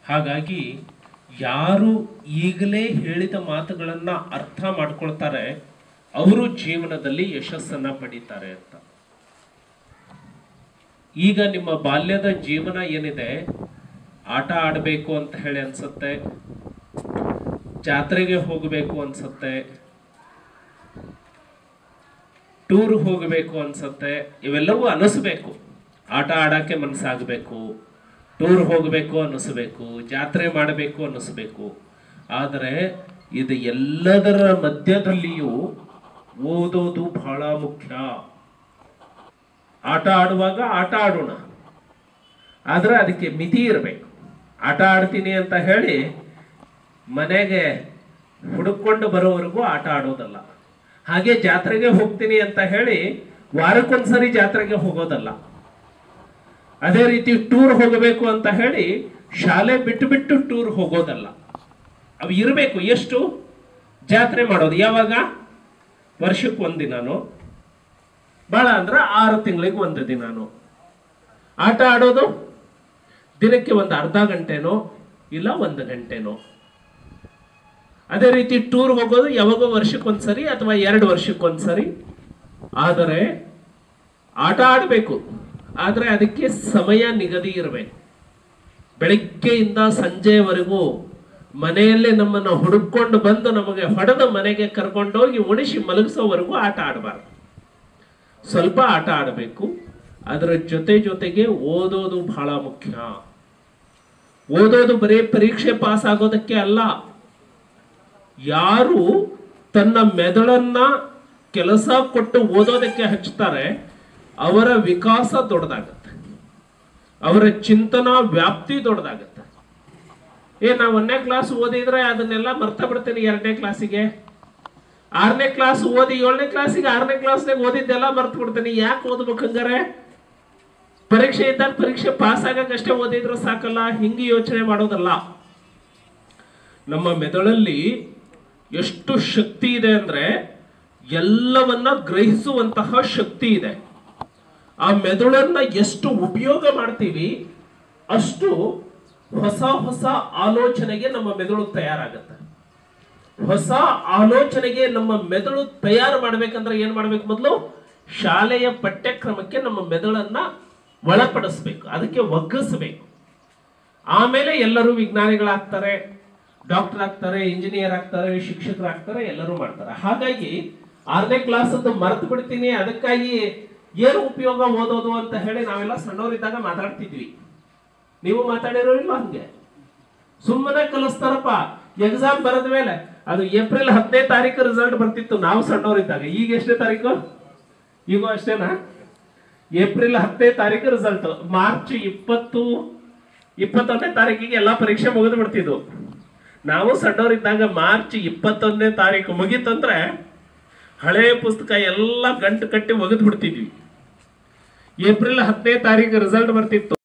ಹಾಗಾಗಿ ಯಾರು ಈಗಲೇ ಹೇಳಿದ ಮಾತುಗಳನ್ನ ಅರ್ಥ ಮಾಡ್ಕೊಳ್ತಾರೆ ಅವರು ಜೀವನದಲ್ಲಿ ಯಶಸ್ಸನ್ನ ಪಡೀತಾರೆ ಅಂತ ಈಗ ನಿಮ್ಮ ಬಾಲ್ಯದ ಜೀವನ ಏನಿದೆ ಆಟ ಆಡಬೇಕು ಅಂತ ಹೇಳಿ ಅನ್ಸುತ್ತೆ ಜಾತ್ರೆಗೆ ಹೋಗಬೇಕು ಅನ್ಸುತ್ತೆ ಟೂರ್ ಹೋಗಬೇಕು ಅನ್ಸುತ್ತೆ ಇವೆಲ್ಲವೂ ಅನಿಸ್ಬೇಕು ಆಟ ಆಡಕ್ಕೆ ಮನಸ್ಸಾಗಬೇಕು ಟೂರ್ ಹೋಗಬೇಕು ಅನ್ನಿಸ್ಬೇಕು ಜಾತ್ರೆ ಮಾಡಬೇಕು ಅನ್ನಿಸ್ಬೇಕು ಆದರೆ ಇದು ಎಲ್ಲದರ ಮಧ್ಯದಲ್ಲಿಯೂ ಓದೋದು ಬಹಳ ಮುಖ್ಯ ಆಟ ಆಡುವಾಗ ಆಟ ಆಡೋಣ ಆದ್ರೆ ಅದಕ್ಕೆ ಮಿತಿ ಇರಬೇಕು ಆಟ ಆಡ್ತೀನಿ ಅಂತ ಹೇಳಿ ಮನೆಗೆ ಹುಡುಕೊಂಡು ಬರೋವರೆಗೂ ಆಟ ಆಡೋದಲ್ಲ ಹಾಗೆ ಜಾತ್ರೆಗೆ ಹೋಗ್ತೀನಿ ಅಂತ ಹೇಳಿ ವಾರಕ್ಕೊಂದ್ಸರಿ ಜಾತ್ರೆಗೆ ಹೋಗೋದಲ್ಲ ಅದೇ ರೀತಿ ಟೂರ್ ಹೋಗಬೇಕು ಅಂತ ಹೇಳಿ ಶಾಲೆ ಬಿಟ್ಟು ಬಿಟ್ಟು ಟೂರ್ ಹೋಗೋದಲ್ಲ ಅವು ಇರಬೇಕು ಎಷ್ಟು ಜಾತ್ರೆ ಮಾಡೋದು ಯಾವಾಗ ವರ್ಷಕ್ಕೆ ಒಂದು ದಿನಾನು ಭಾಳ ಅಂದ್ರೆ ಆರು ತಿಂಗಳಿಗೆ ಒಂದು ದಿನಾನು ಆಟ ಆಡೋದು ದಿನಕ್ಕೆ ಒಂದು ಅರ್ಧ ಗಂಟೆನೋ ಇಲ್ಲ ಒಂದು ಗಂಟೆನೋ ಅದೇ ರೀತಿ ಟೂರ್ ಹೋಗೋದು ಯಾವಾಗೋ ವರ್ಷಕ್ಕೊಂದ್ಸರಿ ಅಥವಾ ಎರಡು ವರ್ಷಕ್ಕೊಂದ್ಸರಿ ಆದರೆ ಆಟ ಆಡಬೇಕು ಆದರೆ ಅದಕ್ಕೆ ಸಮಯ ನಿಗದಿ ಇರಬೇಕು ಬೆಳಿಗ್ಗೆಯಿಂದ ಸಂಜೆಯವರೆಗೂ ಮನೆಯಲ್ಲೇ ನಮ್ಮನ್ನು ಹುಡುಕೊಂಡು ಬಂದು ನಮಗೆ ಹೊಡೆದು ಮನೆಗೆ ಕರ್ಕೊಂಡೋಗಿ ಉಣಿಸಿ ಮಲಗಿಸೋವರೆಗೂ ಆಟ ಆಡಬಾರ್ದು ಸ್ವಲ್ಪ ಆಟ ಆಡಬೇಕು ಅದರ ಜೊತೆ ಜೊತೆಗೆ ಓದೋದು ಬಹಳ ಮುಖ್ಯ ಓದೋದು ಬರೀ ಪರೀಕ್ಷೆ ಪಾಸ್ ಆಗೋದಕ್ಕೆ ಅಲ್ಲ ಯಾರು ತನ್ನ ಮೆದುಳನ್ನ ಕೆಲಸ ಕೊಟ್ಟು ಓದೋದಕ್ಕೆ ಹಚ್ತಾರೆ ಅವರ ವಿಕಾಸ ದೊಡ್ಡದಾಗತ್ತೆ ಅವರ ಚಿಂತನಾ ವ್ಯಾಪ್ತಿ ದೊಡ್ಡದಾಗತ್ತೆ ಏ ನಾ ಒಂದನೇ ಕ್ಲಾಸ್ ಓದಿದ್ರೆ ಅದನ್ನೆಲ್ಲ ಮರ್ತ ಬಿಡ್ತೀನಿ ಎರಡನೇ ಕ್ಲಾಸಿಗೆ ಆರನೇ ಕ್ಲಾಸ್ ಓದಿ ಏಳನೇ ಕ್ಲಾಸಿಗೆ ಆರನೇ ಕ್ಲಾಸ್ನಾಗ ಓದಿದ್ದೆಲ್ಲ ಮರ್ತು ಬಿಡ್ತೀನಿ ಯಾಕೆ ಓದ್ಬೇಕು ಹಂಗಾರೆ ಪರೀಕ್ಷೆ ಇದ್ದಾಗ ಪರೀಕ್ಷೆ ಪಾಸ್ ಆಗಕ್ಕಷ್ಟೇ ಓದಿದ್ರು ಸಾಕಲ್ಲ ಹಿಂಗೆ ಯೋಚನೆ ಮಾಡೋದಲ್ಲ ನಮ್ಮ ಮೆದುಳಲ್ಲಿ ಎಷ್ಟು ಶಕ್ತಿ ಇದೆ ಅಂದ್ರೆ ಎಲ್ಲವನ್ನ ಗ್ರಹಿಸುವಂತಹ ಶಕ್ತಿ ಇದೆ ಆ ಮೆದುಳನ್ನ ಎಷ್ಟು ಉಪಯೋಗ ಮಾಡ್ತೀವಿ ಅಷ್ಟು ಹೊಸ ಹೊಸ ಆಲೋಚನೆಗೆ ನಮ್ಮ ಮೆದುಳು ತಯಾರಾಗುತ್ತೆ ಹೊಸ ಆಲೋಚನೆಗೆ ನಮ್ಮ ಮೆದುಳು ತಯಾರು ಮಾಡ್ಬೇಕಂದ್ರೆ ಏನ್ ಮಾಡ್ಬೇಕು ಮೊದಲು ಶಾಲೆಯ ಪಠ್ಯಕ್ರಮಕ್ಕೆ ನಮ್ಮ ಮೆದುಳನ್ನ ಒಳಪಡಿಸ್ಬೇಕು ಅದಕ್ಕೆ ಒಗ್ಗಿಸ್ಬೇಕು ಆಮೇಲೆ ಎಲ್ಲರೂ ವಿಜ್ಞಾನಿಗಳಾಗ್ತಾರೆ ಡಾಕ್ಟರ್ ಆಗ್ತಾರೆ ಇಂಜಿನಿಯರ್ ಆಗ್ತಾರೆ ಶಿಕ್ಷಕರಾಗ್ತಾರೆ ಎಲ್ಲರೂ ಮಾಡ್ತಾರೆ ಹಾಗಾಗಿ ಆರನೇ ಕ್ಲಾಸ್ ಅಂತ ಮರೆತು ಬಿಡ್ತೀನಿ ಅದಕ್ಕಾಗಿ ಏನು ಉಪಯೋಗ ಓದೋದು ಅಂತ ಹೇಳಿ ನಾವೆಲ್ಲ ಸಣ್ಣವರಿದ್ದಾಗ ಮಾತಾಡ್ತಿದ್ವಿ ನೀವು ಮಾತಾಡಿರೋ ಇಲ್ವಾ ಹಂಗೆ ಸುಮ್ಮನೆ ಕಲಿಸ್ತಾರಪ್ಪ ಎಕ್ಸಾಮ್ ಬರೆದ ಮೇಲೆ ಅದು ಏಪ್ರಿಲ್ ಹತ್ತನೇ ತಾರೀಕು ರಿಸಲ್ಟ್ ಬರ್ತಿತ್ತು ನಾವು ಸಣ್ಣವರಿದ್ದಾಗ ಈಗ ಎಷ್ಟನೇ ತಾರೀಕು ಈಗೂ ಅಷ್ಟೇನಾ ಏಪ್ರಿಲ್ ಹತ್ತನೇ ತಾರೀಕು ರಿಸಲ್ಟ್ ಮಾರ್ಚ್ ಇಪ್ಪತ್ತು ಇಪ್ಪತ್ತೊಂದನೇ ತಾರೀಕಿಗೆ ಎಲ್ಲಾ ಪರೀಕ್ಷೆ ಮುಗಿದು ಬಿಡ್ತಿದ್ವು ನಾವು ಸಣ್ಣವರಿದ್ದಾಗ ಮಾರ್ಚ್ ಇಪ್ಪತ್ತೊಂದನೇ ತಾರೀಕು ಮುಗೀತಂದ್ರೆ ಹಳೆ ಪುಸ್ತಕ ಎಲ್ಲ ಗಂಟು ಕಟ್ಟಿ ಒಗೆದು ಬಿಡ್ತಿದ್ವಿ ಏಪ್ರಿಲ್ ಹತ್ತನೇ ತಾರೀಕು ರಿಸಲ್ಟ್ ಬರ್ತಿತ್ತು